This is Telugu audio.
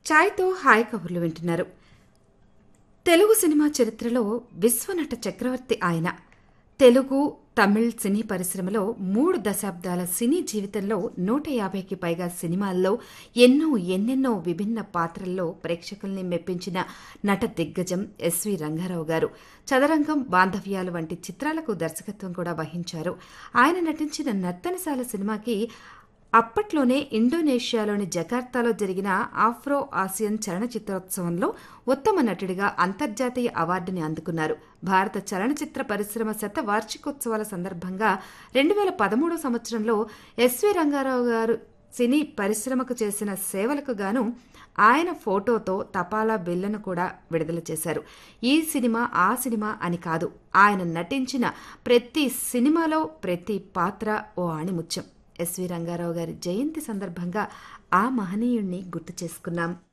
ఛాయ్తో హాయ్ కబుర్లు వింటున్నారు తెలుగు సినిమా చరిత్రలో విశ్వనట చక్రవర్తి ఆయన తెలుగు తమిళ్ సినీ పరిశ్రమలో మూడు దశాబ్దాల సినీ జీవితంలో నూట యాభైకి పైగా సినిమాల్లో ఎన్నో ఎన్నెన్నో విభిన్న పాత్రల్లో ప్రేక్షకుల్ని మెప్పించిన నట దిగ్గజం ఎస్వి రంగారావు గారు చదరంగం బాంధవ్యాలు వంటి చిత్రాలకు దర్శకత్వం కూడా వహించారు ఆయన నటించిన నర్తనశాల సినిమాకి అప్పట్లోనే ఇండోనేషియాలోని జకార్తాలో జరిగిన ఆఫ్రో ఆసియన్ చలనచిత్రోత్సవంలో ఉత్తమ నటుడిగా అంతర్జాతీయ అవార్డుని అందుకున్నారు భారత చలనచిత్ర పరిశ్రమ శత వార్షికోత్సవాల సందర్భంగా రెండు వేల పదమూడో సంవత్సరంలో ఎస్వి రంగారావు గారు సినీ పరిశ్రమకు చేసిన సేవలకు గాను ఆయన ఫోటోతో తపాలా బిల్లను కూడా విడుదల చేశారు ఈ సినిమా ఆ సినిమా అని కాదు ఆయన నటించిన ప్రతి సినిమాలో ప్రతి పాత్ర ఓ ఆణిముత్యం ఎస్వి రంగారావు గారి జయంతి సందర్భంగా ఆ మహనీయుణ్ణి గుర్తు చేసుకున్నాం